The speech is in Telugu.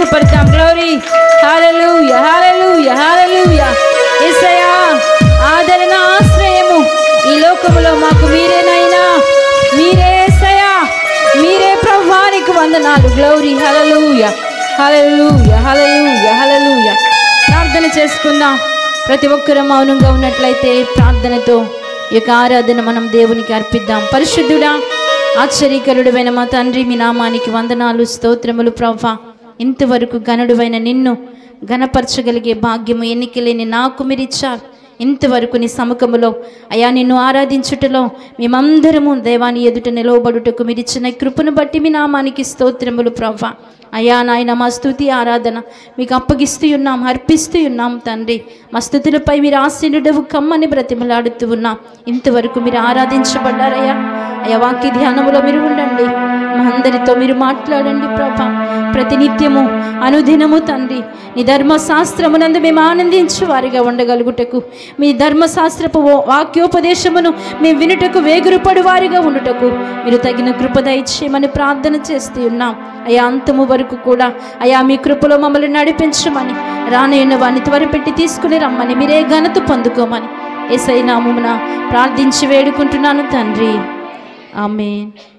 మహిమపడతాం గ్లోరీ హాలూయ హాలూయ హాలూయ ఏసయ్యా ఆదరణ ఆశ్రయము ఈ లోకములో మాకు మీరేనైనా మీరే ఏసయ్యా మీరే ప్రభానికి వందనాలు గ్లౌరీ హలలుయ హలలుయ హలలుయ హలలుయ ప్రార్థన చేసుకుందాం ప్రతి ఒక్కరూ మౌనంగా ఉన్నట్లయితే ప్రార్థనతో ఈ యొక్క ఆరాధన మనం దేవునికి అర్పిద్దాం పరిశుద్ధుడా ఆశ్చర్యకరుడువైన మా తండ్రి మీ నామానికి వందనాలు స్తోత్రములు ప్రభా ఇంతవరకు గనుడువైన నిన్ను గణపరచగలిగే భాగ్యము ఎన్నికలేని నాకు మీరిచ్చారు ఇంతవరకు నీ సముఖములో అయా నిన్ను ఆరాధించుటలో మేమందరము దేవాని ఎదుట నిలవబడుటకు మీరిచ్చిన కృపను బట్టి మీ నామానికి స్తోత్రములు ప్రవ్వ అయా నాయన మా స్తుతి ఆరాధన మీకు అప్పగిస్తూ ఉన్నాం అర్పిస్తూ ఉన్నాం తండ్రి మా స్థుతులపై మీరు ఆశీనుడవు కమ్మని బ్రతిమలాడుతూ ఉన్నాం ఇంతవరకు మీరు ఆరాధించబడ్డారయ్యా అయ్యా వాక్య ధ్యానములో మీరు ఉండండి మా అందరితో మీరు మాట్లాడండి ప్రభా ప్రతినిత్యము అనుదినము తండ్రి నీ ధర్మశాస్త్రమునందు మేము ఆనందించు వారిగా ఉండగలుగుటకు మీ ధర్మశాస్త్రపు ఓ వాక్యోపదేశమును మేము వినుటకు వేగురుపడు వారిగా ఉండుటకు మీరు తగిన కృప దయచేయమని ప్రార్థన చేస్తూ ఉన్నాం అయా అంతము వరకు కూడా అయా మీ కృపలో మమ్మల్ని నడిపించమని రానయ్యున్న వారిని త్వరపెట్టి తీసుకుని రమ్మని మీరే ఘనత పొందుకోమని ఎసై నామమున ప్రార్థించి వేడుకుంటున్నాను తండ్రి ఆమె